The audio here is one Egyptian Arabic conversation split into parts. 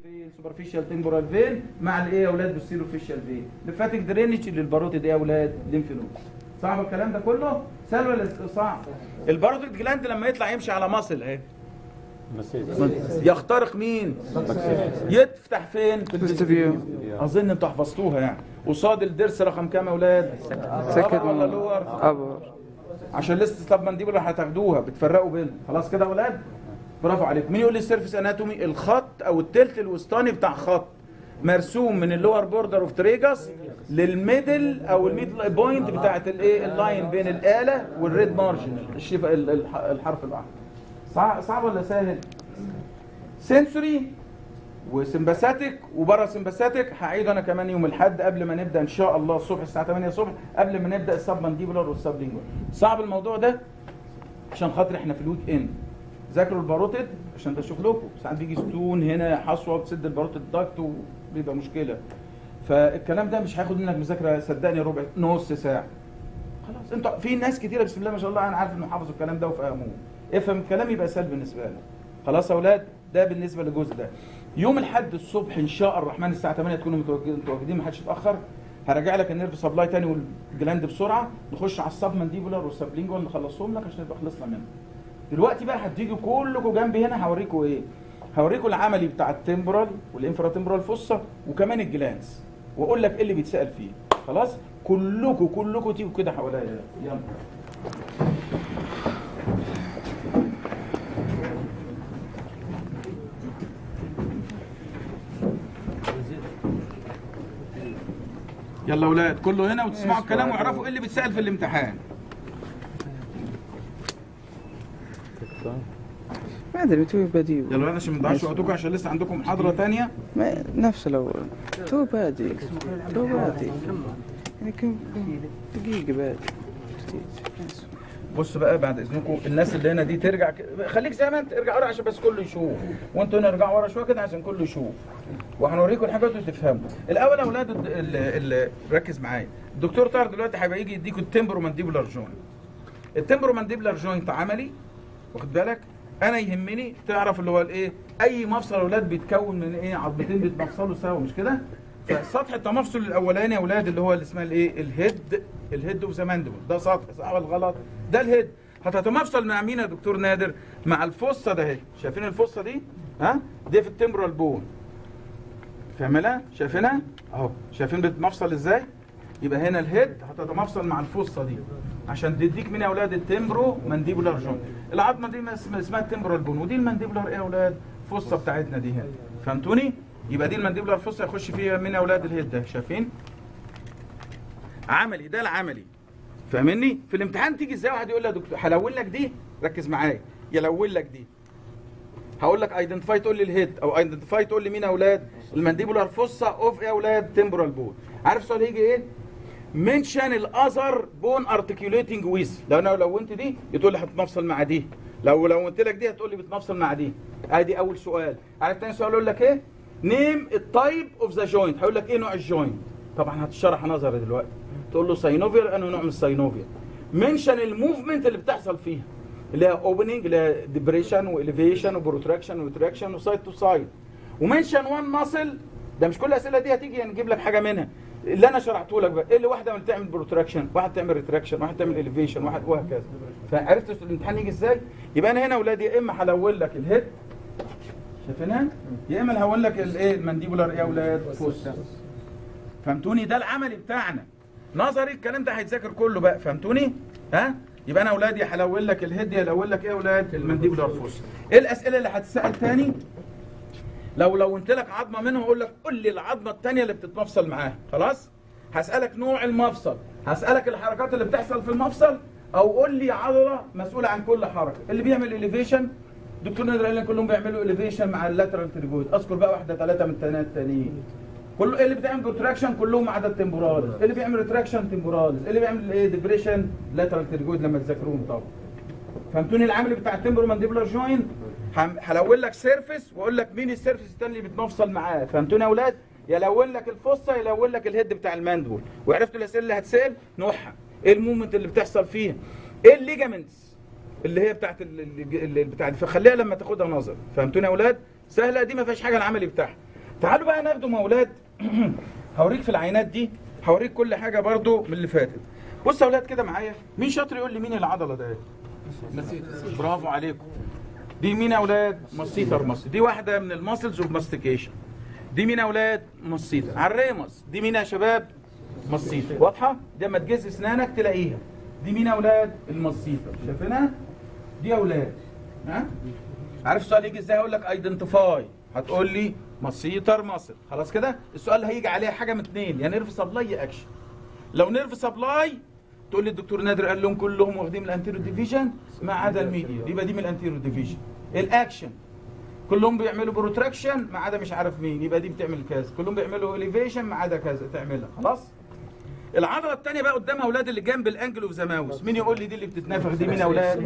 فين سوبرفيشال تمبورال فين مع الايه يا اولاد بوستيرو فيشال فين ليمفاتيك درينج للباروتيد ايه يا اولاد ليمف نود صعب الكلام ده كله سهل ولا صعب الباروتيد جلاند لما يطلع يمشي على مصل اهي يخترق مين يفتح فين في فيستيفيو. اظن انتوا حفظتوها يعني قصاد الضرس رقم كام يا اولاد سكند رابع ولا لور ابر عشان لسه سلاب مانديبولا هتاخدوها بتفرقوا بين خلاص كده يا اولاد برافو عليكم مين يقول لي السيرفيس اناتومي الخط او التلت الوسطاني بتاع خط مرسوم من اللور بوردر اوف تريجاس للميدل او الميدل بوينت بتاعت الايه اللاين بين الاله والريد مارجن الشفا ال- الح- الحرف الاحمر صعب صعب ولا سهل سنسوري وسمباثيك وبره سمباثيك هعيد انا كمان يوم الاحد قبل ما نبدا ان شاء الله الصبح الساعه 8 الصبح قبل ما نبدا السب مانديبولار والسب لينجوال صعب الموضوع ده عشان خاطر احنا في الويك اند ذاكروا الباروتيد عشان ده شغلكم ساعات بيجي ستون هنا حصوه بتسد الباروتيد داكت وبيبقى مشكله فالكلام ده مش هياخد منك مذاكره صدقني ربع نص ساعه خلاص انت في ناس كتيره بسم الله ما شاء الله انا عارف انه حافظوا الكلام ده وفهموه افهم الكلام يبقى سهل بالنسبه لك خلاص يا اولاد ده بالنسبه للجزء ده يوم الاحد الصبح ان شاء الرحمن الساعه 8 تكونوا متواجدين متواجدين ما حدش يتاخر هراجع لك النيرف سبلاي تاني والجلاند بسرعه نخش على السب مانديبولار والسبلينجوال نخلصهم لك عشان نبقى خلصنا منهم دلوقتي بقى هتيجوا كلكم جنبي هنا هوريكم ايه هوريكم العملي بتاع التمبرال والانفرا تمبرال فوسا وكمان الجلانس واقول لك ايه اللي بيتسال فيه خلاص كلكم كلكم تيجوا كده حواليا يلا يلا يا اولاد كله هنا وتسمعوا الكلام واعرفوا ايه اللي بيتسال في الامتحان ما ادري تو بادي يلا يا عشان ما تضيعوش وقتكم عشان لسه عندكم محاضره تانية ما نفس الاول تو بادي تو بادي يعني كم دقيقة بادي بص بقى بعد اذنكم الناس اللي هنا دي ترجع ك... خليك زي ما انت ارجع ورا عشان بس كله يشوف وانتوا هنا ارجعوا ورا شويه كده عشان كله يشوف وهنوريكم الحاجات اللي تفهموا الاول يا اولاد اللي, اللي ركز معايا الدكتور طاهر دلوقتي هيبقى يجي يديكوا التمبرو مانديبولار جوينت التمبرو مانديبولار جوينت عملي واخد بالك انا يهمني تعرف اللي هو الايه اي مفصل يا اولاد بيتكون من ايه عظمتين بيتمفصلوا سوا مش كده فسطح التمفصل الاولاني يا اولاد اللي هو اللي اسمها الايه الهيد الهيد اوف ذا مانديبل ده سطح صح ولا غلط ده الهيد هتتمفصل مع مين يا دكتور نادر مع الفصه ده اهي شايفين الفصه دي ها دي في التمبرال بون فاهمينها شايفينها اهو شايفين بتتمفصل ازاي يبقى هنا الهيد هتتمفصل مع الفصه دي عشان تديك مين يا اولاد التمبرو مانديبولار جوينت العظمه دي اسمها اسمها التمبرال بون ودي المانديبولار ايه يا اولاد الفصه بتاعتنا دي هنا فهمتوني يبقى دي المانديبولار فصه يخش فيها مين يا اولاد الهيد ده شايفين عملي ده العملي فاهمني في الامتحان تيجي ازاي واحد يقول لك دكتور هلون لك دي ركز معايا يلون لك دي هقول لك ايدنتيفاي تقول لي الهيد او ايدنتيفاي تقول لي مين يا اولاد المانديبولار فوسا اوف ايه يا اولاد تمبرال بون عارف السؤال هيجي ايه منشن الاذر بون ارتكيوليتنج ويز لو انا لونت دي بتقول لي هتتمفصل مع دي لو لونت لك دي هتقول لي بتمفصل مع دي ادي اول سؤال عارف تاني سؤال يقول لك ايه نيم التايب اوف ذا جوينت هيقول لك ايه نوع الجوينت طبعا هتشرح نظري دلوقتي تقول له ساينوفيال انه نوع من الساينوفيال منشن الموفمنت اللي بتحصل فيها اللي هي اوبننج اللي هي ديبريشن واليفيشن وبروتراكشن وتراكشن وسايد تو سايد ومنشن وان ماسل ده مش كل الاسئله دي هتيجي نجيب لك حاجه منها اللي انا شرحته لك بقى ايه اللي واحده من تعمل بروتراكشن واحد تعمل ريتراكشن واحد تعمل اليفيشن واحد وهكذا فعرفت الامتحان يجي ازاي يبقى انا هنا اولاد يا اما هلون لك الهيد شايفينها يا اما هلون لك الايه المانديبولار ايه يا اولاد فوس فهمتوني ده العملي بتاعنا نظري الكلام ده هيتذاكر كله بقى فهمتوني ها يبقى انا اولادي هلون لك الهيد يا هلون لك ايه يا اولاد المانديبولار فوس ايه الاسئله اللي هتسال تاني لو لونت لك عظمه منهم اقول لك قول لي العظمه الثانيه اللي بتتمفصل معاها خلاص هسالك نوع المفصل هسالك الحركات اللي بتحصل في المفصل او قول لي عضله مسؤوله عن كل حركه اللي بيعمل اليفيشن دكتور نادر قال لي كلهم بيعملوا اليفيشن مع اللاترال تريجويد اذكر بقى واحده ثلاثه من الثانيات التانيين كله اللي بتعمل بروتراكشن كلهم ما عدا التمبوراليز اللي بيعمل ريتراكشن تمبوراليز اللي بيعمل ايه ديبريشن لاترال تريجويد لما تذاكروهم طبعا فهمتوني العامل بتاع التمبرو مانديبولار جوينت هلون لك سيرفيس واقول لك مين السيرفيس الثاني اللي بتمفصل معاه فهمتوني يا اولاد يلون لك الفصه يلون لك الهيد بتاع الماندبول وعرفتوا الاسئله اللي هتسال نوعها ايه المومنت اللي بتحصل فيها ايه الليجامنتس اللي هي بتاعت ال- ال- ال- بتاع دي فخليها لما تاخدها نظر فهمتوني يا اولاد سهله دي ما فيهاش حاجه العملي بتاعها تعالوا بقى ناخده يا اولاد هوريك في العينات دي هوريك كل حاجه برضو من اللي فاتت بص يا اولاد كده معايا مين شاطر يقول لي مين العضله ده برافو عليكم دي مين يا اولاد مصيتر مص دي واحده من الماسلز اوف ماستيكيشن دي مين يا اولاد مصيتر على الريمس دي مين يا شباب مصيتر واضحه دي اما تجز اسنانك تلاقيها دي مين يا اولاد المصيتر شايفينها دي يا اولاد ها عارف السؤال يجي ازاي هقول لك ايدنتيفاي هتقول لي مصيتر مصل خلاص كده السؤال اللي هيجي عليه حاجه من اتنين يا نيرف سبلاي يا اكشن لو نيرف سبلاي تقول لي الدكتور نادر قال لهم كلهم واخدين من الانتيريور ديفيجن ما عدا الميديا يبقى دي من الانتيريور ديفيجن الاكشن كلهم بيعملوا بروتراكشن ما عدا مش عارف مين يبقى دي بتعمل كذا كلهم بيعملوا اليفيشن ما عدا كذا تعملها خلاص العضله الثانيه بقى قدام اولاد اللي جنب الانجل اوف ذا ماوس مين يقول لي دي اللي بتتنفخ دي مين يا اولاد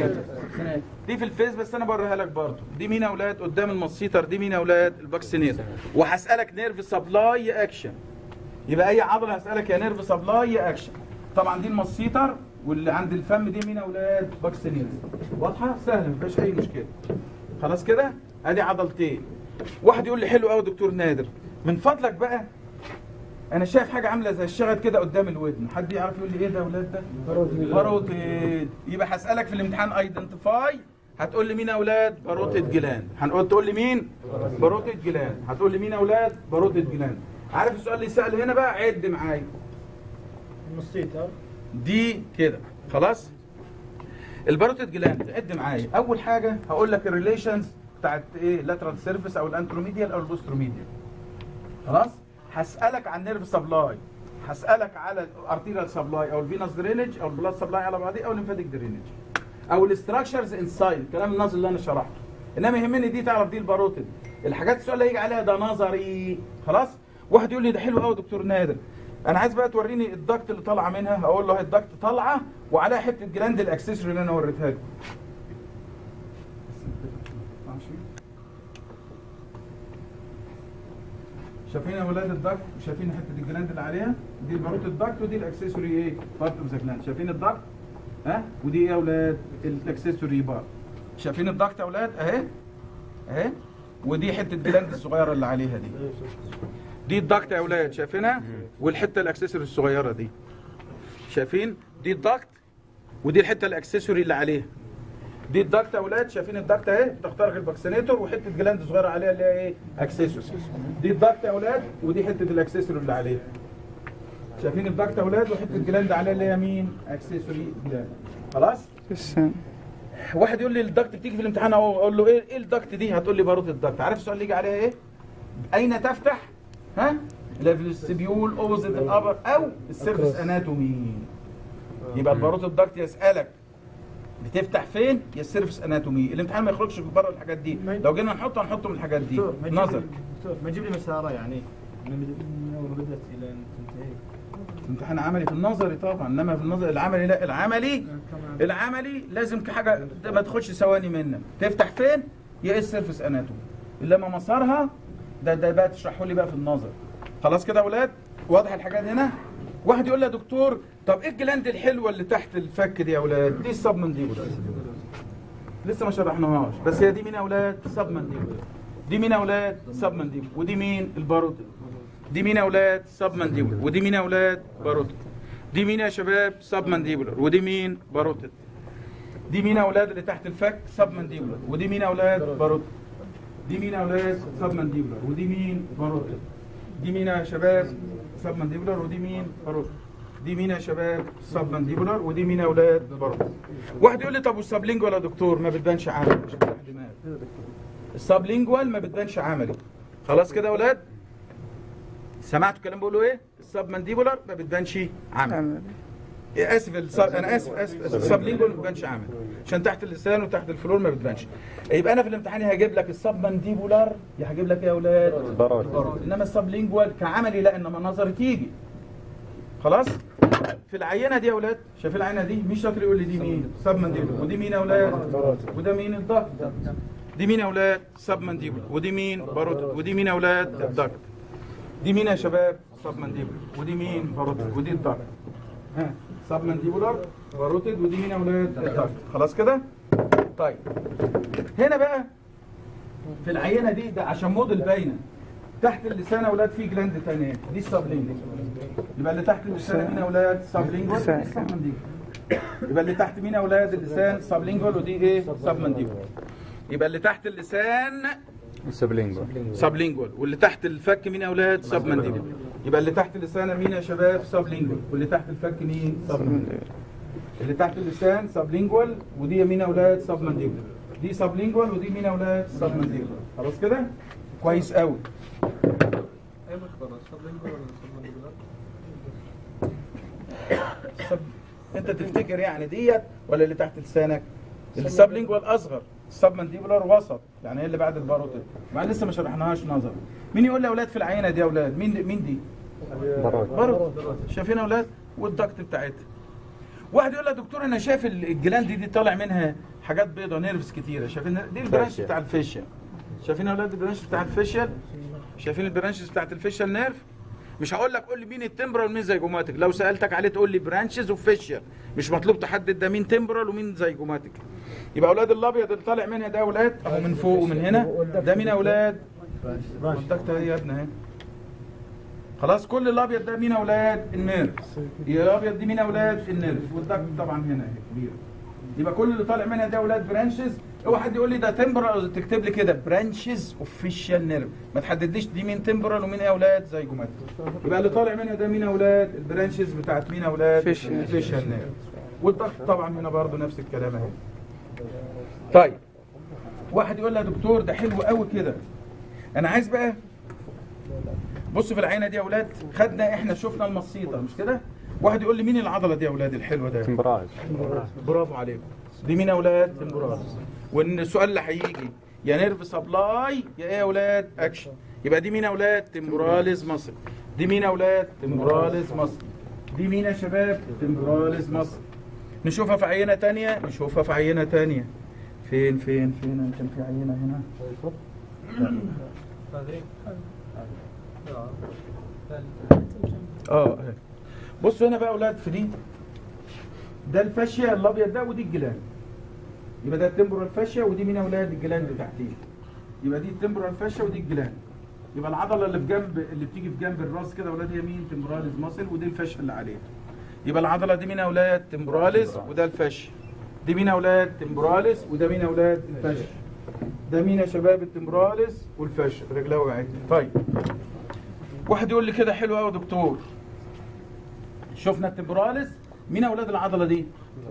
دي في الفيس بس انا بوريها لك برضه دي مين يا اولاد قدام المصيتر دي مين يا اولاد الباكسينير وهسالك نيرف سبلاي يا اكشن يبقى اي عضله هسالك يا نيرف سبلاي يا اكشن طبعا دي المصيتر واللي عند الفم دي مين يا اولاد باكسينير واضحه سهله ما فيهاش اي مشكله خلاص كده ادي عضلتين واحد يقول لي حلو قوي دكتور نادر من فضلك بقى انا شايف حاجه عامله زي الشغل كده قدام الودن حد يعرف يقول لي ايه ده يا اولاد ده باروتيد يبقى هسالك في الامتحان ايدنتيفاي هتقول لي مين يا اولاد باروتيد جلاند هنقول تقول لي مين باروتيد جلاند هتقول لي مين يا اولاد باروتيد جلاند عارف السؤال اللي سأل هنا بقى عد معايا المصيتر دي كده خلاص الباروتيد جلاند عد معايا اول حاجه هقول لك الريليشنز بتاعت ايه لاترال سيرفيس او الانتروميديال او البوستروميديال خلاص هسالك عن نيرف سبلاي هسالك على الارتيريال سبلاي او الفينوس درينج او البلاد سبلاي على بعضيه او الليمفاتيك درينج او الاستراكشرز انسايد كلام النظري اللي انا شرحته انما يهمني دي تعرف دي الباروتيد الحاجات السؤال اللي هيجي عليها ده نظري خلاص واحد يقول لي ده حلو قوي دكتور نادر انا عايز بقى توريني الضغط اللي طالعه منها اقول له الضغط طالعه وعليها حته جلاند الاكسسوري اللي انا وريتها لكم شايفين يا ولاد الضغط شايفين حته الجلاند اللي عليها دي الباروت الضغط ودي الاكسسوري ايه بارت اوف ذا جلاند شايفين الضغط ها ودي ايه يا ولاد الاكسسوري بارت شايفين الضغط يا ولاد اهي اهي ودي حته جلاند الصغيره اللي عليها دي دي الضغط يا اولاد شايفينها والحته الاكسسوري الصغيره دي شايفين دي الضغط ودي الحته الاكسسوري اللي عليها دي الضغط يا اولاد شايفين الضغط اهي بتخترق الباكسينيتور وحته جلاند صغيره عليها اللي هي ايه اكسسوري دي الضغط يا اولاد ودي حته الاكسسوري اللي عليها شايفين الضغط يا اولاد وحته جلاند عليها اللي هي مين اكسسوري جلاند خلاص لسه واحد يقول لي الضغط بتيجي في الامتحان اهو اقول له ايه ايه الضغط دي هتقول لي باروت الضغط عارف السؤال اللي يجي عليها ايه اين تفتح ها الفيستبيول اوبوزيت الابر او السيرفس اناتومي يبقى الباروت الضغط يسالك بتفتح فين يا السيرفس اناتومي الامتحان ما يخرجش بره الحاجات دي لو جينا نحطه هنحطه من الحاجات دي دكتور ما تجيب لي- نظر دكتور ما تجيب لي مساره يعني من من اول ما بدات الى ان تنتهي امتحان عملي في النظري طبعا انما في النظر العملي لا العملي كمان العملي لازم كحاجه ما تاخدش ثواني منك تفتح فين يا ايه السيرفس اناتومي لما مسارها ده ده بقى تشرحه لي بقى في النظر خلاص كده يا اولاد واضح الحاجات هنا واحد يقول لي يا دكتور طب ايه الجلاند الحلوه اللي تحت الفك دي يا اولاد دي السبمنديبولار لسه ما شرحناهاش بس هي دي مين يا اولاد سبمنديبولار دي مين يا اولاد سبمنديبولار ودي مين الباروت دي مين يا اولاد سبمنديبولار ودي مين يا اولاد باروت دي مين يا شباب سبمنديبولار ودي مين باروتد دي مين يا اولاد اللي تحت الفك سبمنديبولار ودي مين يا اولاد باروتد دي مين يا اولاد سبمنديبولار ودي مين باروتد دي مين يا شباب سبمنديبولار ودي مين باروتد دي مين يا شباب سبمنديبولار ودي مين يا اولاد باروتد واحد يقول لي طب والسبلينجوال يا دكتور ما بتبانش عملي مش بتفتح دماغ السبلينجوال ما بتبانش عملي خلاص كده يا اولاد سمعتوا الكلام بقوله ايه السبمنديبولار ما بتبانش عملي عمل اسف الص... انا اسف اسف السبلينجوال ما بتبانش عامل عشان تحت اللسان وتحت الفلور ما بتبانش يبقى انا في الامتحان هجيب لك السبمنديبولار يا هجيب لك ايه يا اولاد باروت. انما السبلينجوال كعملي لا انما نظري تيجي خلاص في العينه دي يا اولاد شايف العينه دي مين شاطر يقول لي دي مين سبمنديبولار ودي مين يا اولاد وده مين الضغط دي مين يا اولاد سبمنديبولار ودي مين باروت ودي مين يا اولاد الضغط دي مين يا شباب سبمنديبولار ودي مين باروتد ودي الضغط ها سبمنديبولار باروتد ودي مين يا اولاد الضغط خلاص كده طيب هنا بقى في العينه دي ده عشان موديل باينه تحت اللسان يا اولاد في جلاند ثانيه دي السبلينجوال يبقى اللي تحت اللسان مين يا اولاد سبلينجوال لسان. سبمنديبول يبقى اللي تحت مين يا اولاد اللسان سبلينجوال ودي ايه سبمنديبول يبقى اللي تحت اللسان سبلينجوال سبلينجوال واللي تحت الفك مين يا اولاد سبمنديبول يبقى اللي تحت اللسان مين يا شباب سبلينجوال واللي تحت الفك مين سبمنديبول اللي تحت اللسان سبلينجوال ودي مين يا اولاد سبمنديبول دي سبلينجوال ودي مين يا اولاد سبمنديبول خلاص كده كويس قوي ايه مختار السبلينجوال ولا السبلينجوال؟ سب... انت تفتكر يعني ديت ولا اللي تحت لسانك السبلينجوال اصغر السبمنديبولار وسط يعني هي اللي بعد الباروتيد مع لسه ما شرحناهاش نظر مين يقول لي يا اولاد في العينه دي يا اولاد مين دي مين دي براد برضه شايفين يا اولاد والضغط بتاعتها واحد يقول لي يا دكتور انا شايف ال- الجلاند دي طالع منها حاجات بيضة نيرفز كتيره شايفين دي البرانش فاشيا. بتاع الفيشيال شايفين يا اولاد البرانش بتاع الفيشيال شايفين البرانشز بتاعت الفيشيال نيرف مش هقول لك قول لي مين التمبرال ومين زيجوماتيك لو سالتك عليه تقول لي برانشز وفيشيال مش مطلوب تحدد ده مين تمبرال ومين زيجوماتيك يبقى اولاد الابيض اللي طالع منها ده اولاد اهو من فوق ومن هنا ده مين يا اولاد الضغط اهي يا ابني اهي خلاص كل الابيض ده مين يا اولاد النيرف يا الابيض دي مين يا اولاد النيرف والضغط طبعا هنا اهي كبير يبقى كل اللي طالع منها ده اولاد برانشز اوعى حد يقول لي ده تمبرال تكتب لي كده برانشز اوفيشال نيرف ما تحددليش دي مين تمبرال ومين يا اولاد زي جمال يبقى اللي طالع منها ده مين يا اولاد البرانشز بتاعت مين يا اولاد Facial. اوفيشال نيرف والضغط طبعا هنا برضو نفس الكلام اهي طيب واحد يقول لي يا دكتور ده حلو قوي كده انا عايز بقى بصوا في العينه دي يا اولاد خدنا احنا شفنا المصيطه مش كده واحد يقول لي مين العضله دي يا اولاد الحلوه ده تمبراج برافو عليكم دي مين يا اولاد تمبراز وان السؤال اللي هيجي يا نيرف سبلاي يا ايه يا اولاد اكشن يبقى دي مين يا اولاد تمبراليز مصر دي مين يا اولاد تمبراليز مصر دي مين يا شباب تمبراليز مصر نشوفها في عينه تانية نشوفها في عينه تانية فين فين فين كان في عينه هنا هذه اه اهي. بصوا هنا بقى يا اولاد في دي ده الفاشيه الابيض ده ودي الجلاند يبقى ده التمبرال فاشيه ودي مين يا اولاد الجلاند تحتيه يبقى دي التمبرال فاشيه ودي الجلاند يبقى العضله اللي في جنب اللي بتيجي في جنب الراس كده يا اولاد هي مين تمبراليز ماسل ودي الفاشيه اللي عليها يبقى العضله دي مين يا اولاد تمبراليز وده الفاشيه دي مين يا اولاد تمبراليز وده مين يا اولاد الفاشيه ده مين يا شباب التمبراليز والفاشيه رجلها وقعت طيب واحد يقول لي كده حلو قوي يا دكتور شفنا التمبراليز مين اولاد العضله دي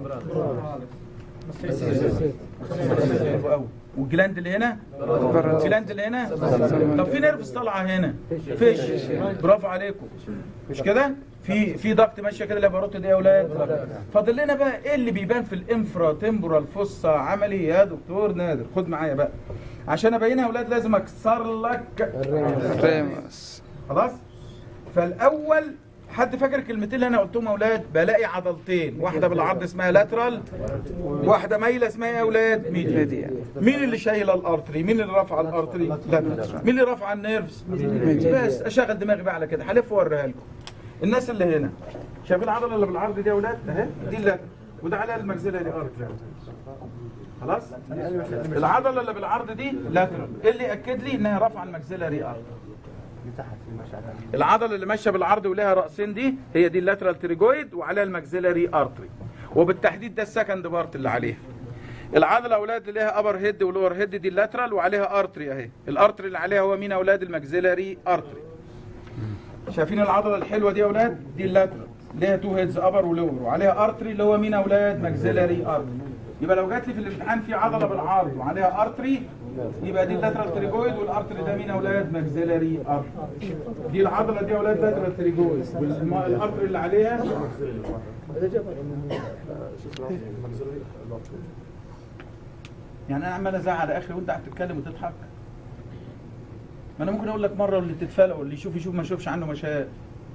حلو قوي والجلاند اللي هنا الجلاند اللي هنا طب في نيرفز طالعه هنا فيش برافو عليكم مش كده في في ضغط ماشيه كده الاباروت دي يا اولاد فاضل لنا بقى ايه اللي بيبان في الانفرا تمبرال فصة عملي يا دكتور نادر خد معايا بقى عشان ابينها يا اولاد لازم اكسر لك ريموس خلاص فالاول حد فاكر الكلمتين اللي انا قلتهم يا اولاد بلاقي عضلتين واحده بالعرض اسمها لاترال واحده مايله اسمها ايه يا اولاد ميديا ميديا مين اللي شايله الارتري مين اللي رافعه الارتري لاترال مين اللي رافعه النيرفز بس اشغل دماغي بقى على كده هلف واوريها لكم الناس اللي هنا شايف العضله اللي بالعرض دي يا اولاد اهي دي اللاترال وده عليها المجزله ارتري خلاص العضله اللي بالعرض دي لاترال ايه اللي ياكد لي انها رافعه المجزله ارتري العضله اللي ماشيه بالعرض ولها راسين دي هي دي اللاترال تريجويد وعليها الماكسيلاري ارتري وبالتحديد ده السكند بارت اللي عليها العضله يا اولاد اللي لها ابر هيد ولور هيد دي اللاترال وعليها ارتري اهي الارتري اللي عليها هو مين يا اولاد الماكسيلاري ارتري شايفين العضله الحلوه دي يا اولاد دي اللاترال ليها تو هيدز ابر ولور وعليها ارتري اللي هو مين يا اولاد ماكسيلاري ارتري يبقى لو جات لي في الامتحان في عضله بالعرض وعليها ارتري يبقى دي اللاترال تريجويد والارتري ده مين يا اولاد ماكسيلاري ارتري دي العضله دي يا اولاد لاترال تريجويد والارتري اللي عليها يعني انا عمال ازعل يا اخي وانت قاعد تتكلم وتضحك ما انا ممكن اقول لك مره واللي تتفلق واللي يشوف يشوف ما يشوفش عنه ما شاف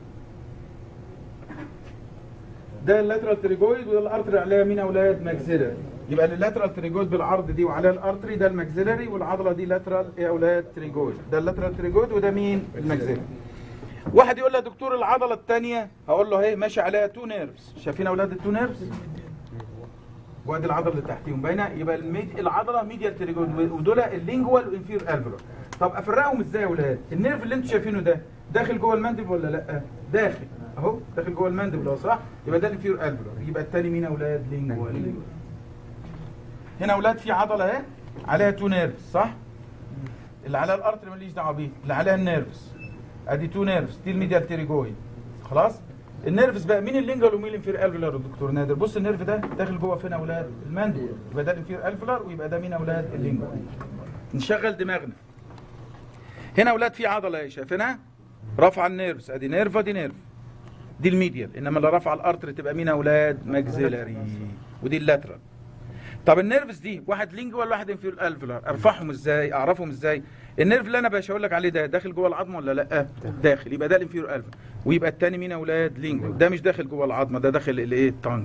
ده اللاترال تريجويد وده الارتري عليها مين يا اولاد ماكسيلاري يبقى اللاترال تريجويد بالعرض دي وعليها الارتري ده الماكسيلاري والعضله دي لاترال ايه يا اولاد تريجويد ده اللاترال تريجويد وده مين الماكسيلاري واحد يقول لي يا دكتور العضله الثانيه هقول له اهي ماشي عليها تو نيرفز شايفين يا اولاد التو نيرفز وادي العضله اللي تحتيهم باينه يبقى الميد... العضله ميديال تريجويد ودول اللينجوال وانفير الفولار طب افرقهم ازاي يا ولاد النيرف اللي انتوا شايفينه ده داخل جوه المندب ولا لا داخل اهو داخل جوه المندب اهو صح يبقى ده الانفير الفلر يبقى التاني مين يا ولاد لينجوال هنا يا ولاد في عضله اهي عليها تو نيرفز صح اللي عليها الارتر ماليش دعوه بيه اللي عليها النيرفز ادي تو نيرفز دي الميديال تيريجويد خلاص النيرفز بقى مين اللينجوال ومين الانفير الفلر يا دكتور نادر بص النيرف ده داخل جوه فين يا اولاد المندب يبقى ده الانفير الفلر ويبقى ده مين يا اولاد اللينجوال نشغل دماغنا هنا يا اولاد في عضله اهي شايفينها رفع النيرفز ادي نيرف ادي نيرف دي الميديال انما اللي رفع الارتر تبقى مين يا اولاد ماكسيلاري ودي اللاترال طب النيرفز دي واحد لينجوال وواحد انفير الفلر ارفعهم ازاي اعرفهم ازاي النيرف اللي انا باشا اقول لك عليه ده داخل جوه العظمه ولا لا داخل يبقى ده الانفير الفلر ويبقى التاني مين يا اولاد لينجوال ده مش داخل جوه العظمه ده داخل الايه التانج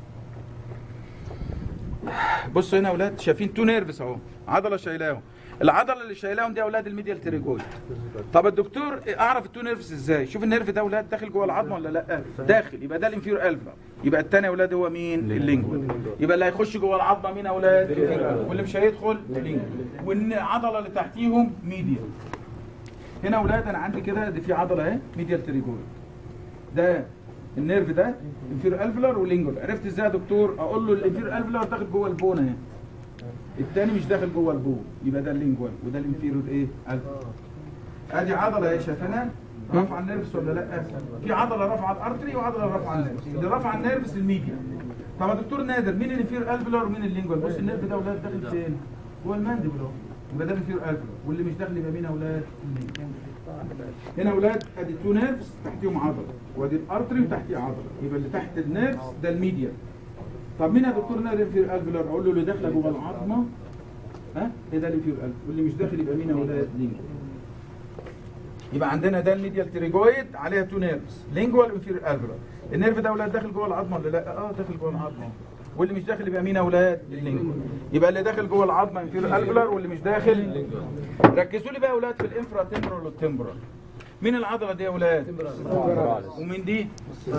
بصوا هنا يا اولاد شايفين تو نيرفز اهو عضله شايلاهم العضله اللي شايلاهم دي يا اولاد الميديال تريجويد طب الدكتور اعرف التو نيرفز ازاي شوف النيرف ده يا اولاد داخل جوه العظمه ولا لا داخل يبقى ده الانفير الفلر يبقى الثاني يا اولاد هو مين اللينجوال يبقى اللي هيخش جوه العظمه مين يا اولاد الانفير واللي مش هيدخل اللينجوال والعضله اللي تحتيهم ميديال هنا يا اولاد انا عندي كده دي في عضله اهي ميديال تريجويد ده النيرف ده انفير الفلر واللينجوال عرفت ازاي يا دكتور اقول له الانفير الفلر داخل جوه البون اهي التاني مش داخل جوه البون يبقى ده اللينجوال وده الانفيرور ايه الفلر ادي عضله اهي شايفينها رفع النيرفس ولا لا في عضله رفع الارتري وعضله رفع النيرفس اللي رفع النيرفس الميديا طب يا دكتور نادر مين الانفير الفلر ومين اللينجوال بص النيرف ده يا اولاد داخل فين جوه المانديبل اهو يبقى ده الانفير الفلر واللي مش داخل يبقى مين يا اولاد اللينجوال هنا يا اولاد ادي تو نيرفز تحتيهم عضله وادي الارتري وتحتيه عضله يبقى اللي تحت النيرفز ده الميديا طب مين يا دكتور نادر في الالفلر اقول له اللي داخله جوه العظمه ها ايه ده اللي فيه الالف واللي مش داخل يبقى مين يا اولاد لينجوال يبقى عندنا ده الميديال تريجويد عليها تو نيرفز لينجوال وانفير الفلر النيرف ده يا اولاد داخل جوه العظمه ولا لا اه داخل جوه العظمه واللي مش داخل يبقى مين يا اولاد اللينجوال يبقى اللي داخل جوه العظمه انفير الفلر واللي مش داخل ركزوا لي بقى يا اولاد في الانفرا تمبرال والتمبرال مين العضله دي يا اولاد ومين دي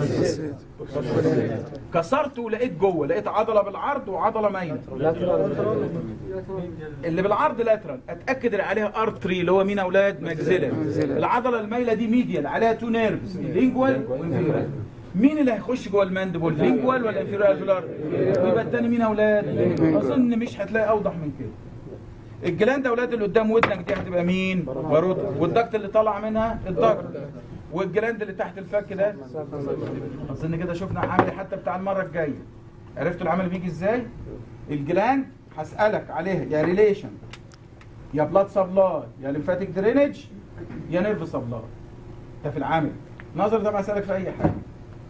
كسرت ولقيت جوه لقيت عضله بالعرض وعضله مايله اللي بالعرض لاترال اتاكد اللي عليها ارتري اللي هو مين يا اولاد ماكسيلر العضله المايله دي ميديال عليها تو نيرفز لينجوال وانفيرال مين اللي هيخش جوه الماندبل لينجوال ولا انفيرال فيلر يبقى الثاني مين يا اولاد اظن مش هتلاقي اوضح من كده الجلاند يا اولاد اللي قدام ودنك دي هتبقى مين باروت والضغط اللي طالع منها الضغط والجلاند اللي تحت الفك ده اظن كده شفنا عملي حتى بتاع المره الجايه عرفتوا العمل بيجي ازاي الجلاند هسالك عليها يا ريليشن يا بلاد سبلاي يا ليمفاتيك درينج يا نيرف سبلاي ده في العمل نظر ده هسالك في اي حاجه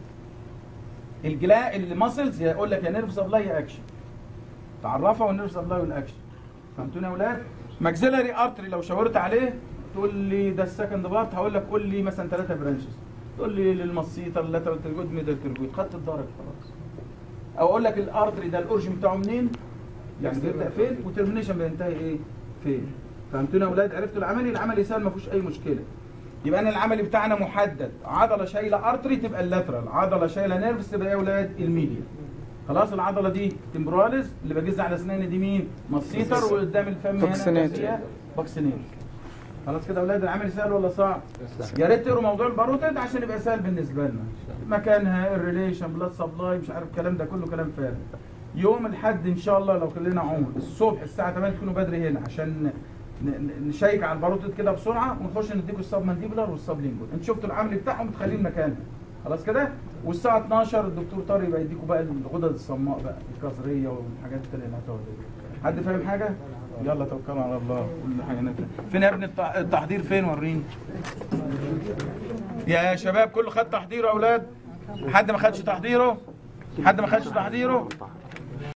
الجلا الماسلز يقول لك يا نيرف سبلاي يا اكشن تعرفها والنيرف سبلاي والاكشن فهمتوني يا اولاد ماكسيلاري ارتري لو شاورت عليه تقول لي ده السكند بارت هقول لك قول لي مثلا ثلاثه برانشز تقول لي للمصيطه اللاترال ترجود ميدل ترجود خدت الدرجه خلاص او اقول لك الارتري ده الاورجن بتاعه منين يعني بيبدا فين وترمينيشن بينتهي ايه فين فهمتوني يا اولاد عرفتوا العملي العملي سهل ما فيهوش اي مشكله يبقى انا العملي بتاعنا محدد عضله شايله ارتري تبقى اللاترال عضله شايله نيرفز تبقى يا اولاد الميديا خلاص العضله دي تمبراليز اللي بجز على اسناني دي مين مصيتر وقدام الفم هنا بوكسينيت. فيها بوكسينيت خلاص كده يا اولاد العمل سهل ولا صعب يا ريت تقروا موضوع الباروتيد عشان يبقى سهل بالنسبه لنا مكانها الريليشن بلاد سبلاي مش عارف الكلام ده كله كلام فارغ يوم الاحد ان شاء الله لو كلنا عمر الصبح الساعه 8 تكونوا بدري هنا عشان ن- ن- نشيك على الباروتيد كده بسرعه ونخش نديكوا السب مانديبولار والسب لينجول انتوا شفتوا العمل بتاعهم تخليه مكانها خلاص كده والساعه 12 الدكتور طارق يبقى يديكوا بقى الغدد الصماء بقى الكظريه والحاجات اللي هتقعد حد فاهم حاجه يلا توكلوا على الله كل حاجه نافع فين يا ابني التح- التحضير فين وريني يا شباب كله خد تحضيره يا اولاد حد ما خدش تحضيره حد ما خدش تحضيره